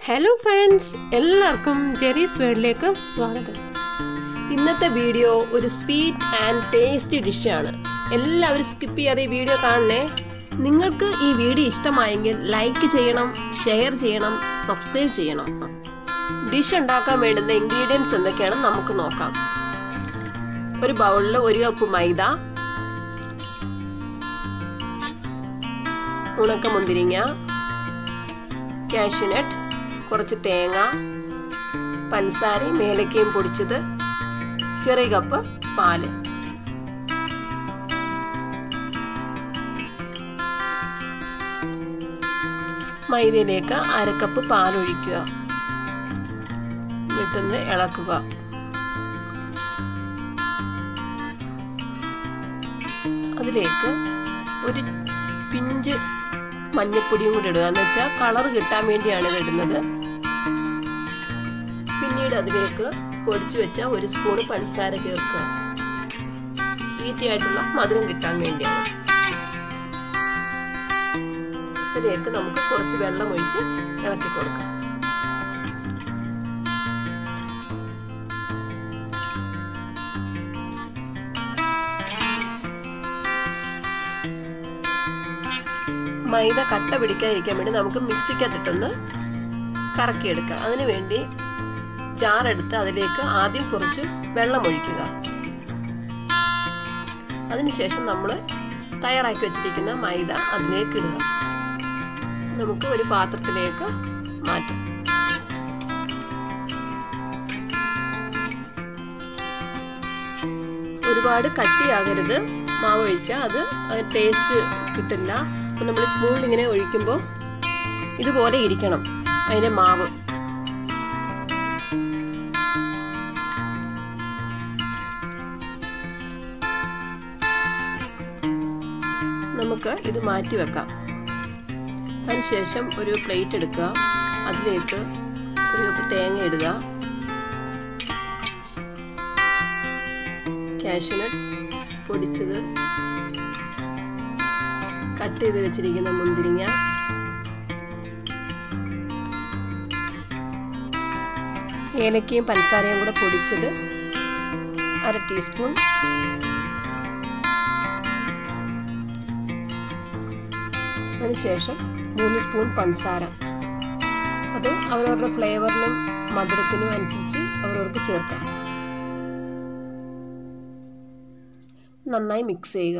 hello friends എല്ലാവർക്കും Jerry's വേൾഡിലേക്ക് സ്വാഗതം ഇന്നത്തെ വീഡിയോ ഒരു സ്വീറ്റ് ആൻഡ് ടേസ്റ്റി ഡിഷാണ് എല്ലാവരും സ്കിപ്പ് ചെയ്യാതെ ഈ വീഡിയോ കാണണേ നിങ്ങൾക്ക് ഈ വീഡിയോ ഇഷ്ടമായെങ്കിൽ ലൈക്ക് ചെയ്യണം ഷെയർ ചെയ്യണം സബ്സ്ക്രൈബ് ചെയ്യണം ഡിഷ് ഉണ്ടാക്കാൻ വേണ്ടുന്ന ഇൻഗ്രീഡിയൻസ് എന്തൊക്കെയാണെന്ന് നമുക്ക് നോക്കാം ഒരു ബൗളിൽ ഒരു കപ്പ് മൈദ ഉണക്ക മുന്തിരിങ്ങ കാഷ്യൂനട്ട് കുറച്ച് തേങ്ങ പഞ്ചസാരയും ഏലക്കയും പൊടിച്ചത് ചെറിയ കപ്പ് പാല് മൈദയിലേക്ക് അരക്കപ്പ് പാലൊഴിക്കുക എന്നിട്ടൊന്ന് ഇളക്കുക അതിലേക്ക് ഒരു പിഞ്ച് മഞ്ഞപ്പൊടിയും കൂടി ഇടുക എന്ന് വെച്ചാൽ കളർ കിട്ടാൻ വേണ്ടിയാണ് ഇത് ഇടുന്നത് പിന്നീട് അതിലേക്ക് പൊടിച്ചു വെച്ച ഒരു സ്പൂൺ പഞ്ചസാര ചേർക്കുക സ്വീറ്റി ആയിട്ടുള്ള മധുരം കിട്ടാൻ വേണ്ടിയാണ് അതിലേക്ക് നമുക്ക് കുറച്ച് വെള്ളം ഒഴിച്ച് ഇളക്കി കൊടുക്കാം മൈദ കട്ട പിടിക്കാതിരിക്കാൻ വേണ്ടി നമുക്ക് മിക്സിക്കകത്തിട്ടൊന്ന് കറക്കിയെടുക്കാം അതിനു വേണ്ടി ജാറെടുത്ത് അതിലേക്ക് ആദ്യം കുറച്ച് വെള്ളം ഒഴിക്കുക അതിനുശേഷം നമ്മൾ തയ്യാറാക്കി വെച്ചിരിക്കുന്ന മൈദ അതിലേക്ക് ഇടുക നമുക്ക് ഒരു പാത്രത്തിലേക്ക് മാറ്റാം ഒരുപാട് കട്ടിയാകരുത് മാവ് ഒഴിച്ചാൽ അത് ടേസ്റ്റ് കിട്ടില്ല അപ്പം നമ്മൾ സ്പൂണിൽ ഇങ്ങനെ ഒഴിക്കുമ്പോൾ ഇതുപോലെ ഇരിക്കണം അതിൻ്റെ മാവ് നമുക്ക് ഇത് മാറ്റി വെക്കാം അതിനുശേഷം ഒരു പ്ലേറ്റ് എടുക്കുക അതിലേക്ക് ഒരു കപ്പ് തേങ്ങ ഇടുക കാഷ്യൂനട്ട് പൊടിച്ചത് കട്ട് ചെയ്ത് വെച്ചിരിക്കുന്ന മുന്തിരിങ്ങ ഏലക്കയും പഞ്ചസാരയും കൂടെ പൊടിച്ചത് അര ടീസ്പൂൺ അതിനുശേഷം മൂന്ന് സ്പൂൺ പഞ്ചസാര അത് അവരവരുടെ ഫ്ലേവറിനും മധുരത്തിനും അനുസരിച്ച് അവരവർക്ക് ചേർക്കാം നന്നായി മിക്സ് ചെയ്യുക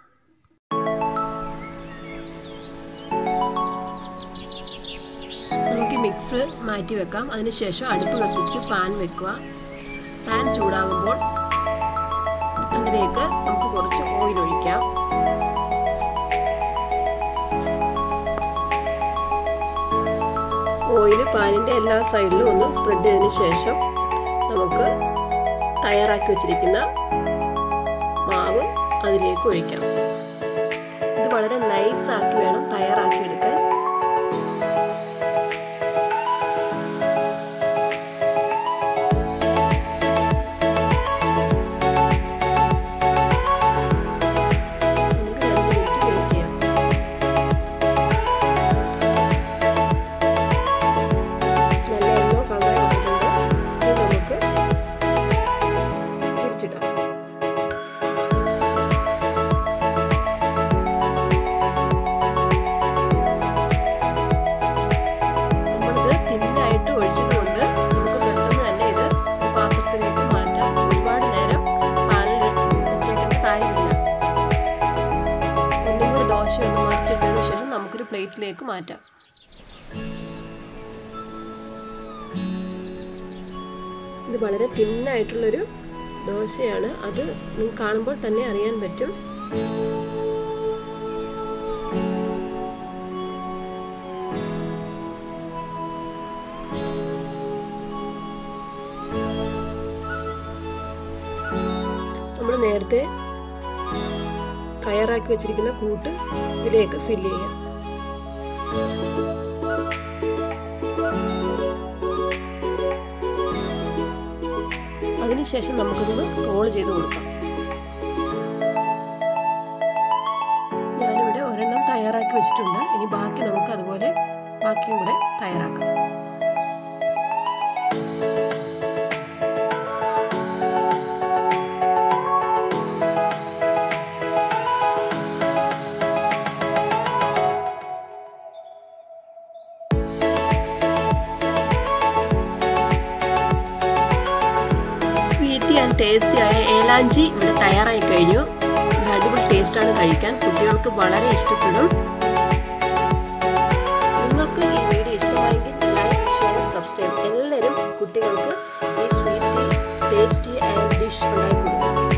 നമുക്ക് മിക്സ് മാറ്റി വെക്കാം അതിനുശേഷം അടുപ്പ് കത്തിച്ച് പാൻ വെക്കുക പാൻ ചൂടാകുമ്പോൾ അതിലേക്ക് നമുക്ക് കുറച്ച് ഓയിൽ ഒഴിക്കാം ഓയിൽ പാനിൻ്റെ എല്ലാ സൈഡിലും ഒന്ന് സ്പ്രെഡ് ചെയ്തതിന് ശേഷം നമുക്ക് തയ്യാറാക്കി വെച്ചിരിക്കുന്ന മാവ് അതിലേക്ക് ഒഴിക്കാം ഇത് വളരെ നൈസാക്കി വേണം തയ്യാറാക്കി എടുക്കാൻ ദോശ ഒന്ന് മറിച്ചിട്ടതിന് ശേഷം നമുക്കൊരു പ്ലേറ്റിലേക്ക് മാറ്റാം ഇത് വളരെ തിന്നായിട്ടുള്ളൊരു ദോശയാണ് അത് നിങ്ങൾക്ക് കാണുമ്പോൾ തന്നെ അറിയാൻ പറ്റും നമ്മൾ നേരത്തെ തയ്യാറാക്കി വെച്ചിരിക്കുന്ന കൂട്ട് ഇതിലേക്ക് ഫില്ല് ചെയ്യാം അതിനുശേഷം നമുക്കിതൊന്ന് റോൾ ചെയ്ത് കൊടുക്കാം ഞാനിവിടെ ഒരെണ്ണം തയ്യാറാക്കി വെച്ചിട്ടുണ്ട് ഇനി ബാക്കി നമുക്ക് അതുപോലെ ബാക്കിയും കൂടെ തയ്യാറാക്കാം ടേസ്റ്റി ആയ ഏലാഞ്ചി ഇവിടെ തയ്യാറായി കഴിഞ്ഞു ഇത് അടിപൊളി ടേസ്റ്റാണ് കഴിക്കാൻ കുട്ടികൾക്ക് വളരെ ഇഷ്ടപ്പെടും നിങ്ങൾക്ക് ഈ വീഡിയോ ഇഷ്ടമായെങ്കിൽ ലൈക്ക് ഷെയർ സബ്സ്ക്രൈബ് എല്ലാവരും കുട്ടികൾക്ക് ഈ സ്വീറ്റ് ടേസ്റ്റി ആൻഡ് ഡിഷ് ഉണ്ടാക്കി കൊടുക്കുക